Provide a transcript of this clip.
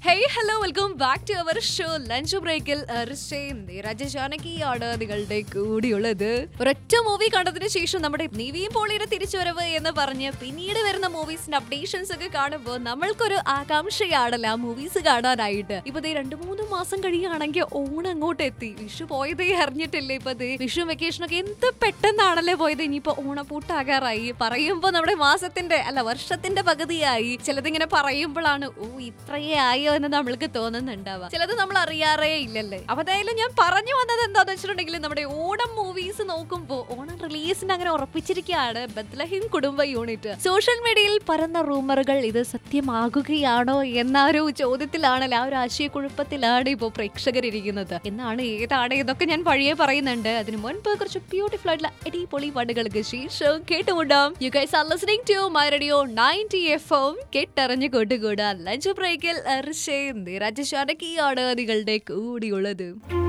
hey hello welcome back to our show lunch ബ്രേക്കിൽ രാജജാനകിയാണ് നിങ്ങളുടെ കൂടിയുള്ളത് ഒരൊറ്റ മൂവി കണ്ടതിന് ശേഷം നമ്മുടെ നിവിയും പോളിയുടെ തിരിച്ചുവരവ് എന്ന് പറഞ്ഞ് പിന്നീട് വരുന്ന മൂവീസിന്റെ അപ്ഡേഷൻസ് ഒക്കെ കാണുമ്പോൾ നമ്മൾക്കൊരു ആകാംക്ഷയാണല്ലോ ആ മൂവീസ് കാണാനായിട്ട് ഇപ്പൊ ദേ രണ്ടു മൂന്ന് മാസം കഴിയുകയാണെങ്കിൽ ഓണം അങ്ങോട്ട് എത്തി വിഷു പോയതേ അറിഞ്ഞിട്ടില്ലേ ഇപ്പൊ ദേ വിഷു വെക്കേഷൻ ഒക്കെ എന്ത് പെട്ടെന്നാണല്ലേ പോയത് ഇനിയിപ്പോ ഓണപ്പൂട്ടാകാറായി പറയുമ്പോ നമ്മുടെ മാസത്തിന്റെ അല്ല വർഷത്തിന്റെ പകുതിയായി ചിലതിങ്ങനെ പറയുമ്പോഴാണ് ഓ ഇത്രയേ ആയോ എന്ന് നമ്മൾക്ക് തോന്നുന്നുണ്ടാവുക ചിലത് നമ്മൾ അറിയാറേ ഇല്ലല്ലേ അപ്പൊ അതായാലും ഞാൻ പറഞ്ഞു വന്നത് എന്താന്ന് വെച്ചിട്ടുണ്ടെങ്കിൽ നമ്മുടെ ഓണം മൂവീസ് നോക്കുമ്പോ ഓണം റിലീസിന് അങ്ങനെ ഉറപ്പിച്ചിരിക്കുകയാണ് ബദ്ലഹിം കുടുംബ യൂണിറ്റ് സോഷ്യൽ മീഡിയയിൽ പരന്ന റൂമറുകൾ ഇത് സത്യമാകുകയാണോ എന്ന ഒരു ചോദ്യത്തിലാണല്ലോ ആ ഒരു ആശയക്കുഴപ്പത്തിലാണ് ഇപ്പോൾ പ്രേക്ഷകരിരിക്കുന്നത് എന്നാണ് ഏതാണ് എന്നൊക്കെ ഞാൻ വഴിയെ പറയുന്നുണ്ട് അതിന് മുൻപ് കുറച്ച് ബ്യൂട്ടിഫുൾ ആയിട്ടുള്ള അടിപൊളി പാട്ടുകൾക്ക് ശേഷം കേട്ടുമുണ്ടാം you guys are listening to my radio 90 FM കേട്ടറിഞ്ഞു കൊണ്ടുകൂടാ ലഞ്ച് ബ്രേക്കിൽ അർഷേ നിരജശാനകിയാണ് നിങ്ങളുടെ കൂടിയുള്ളത്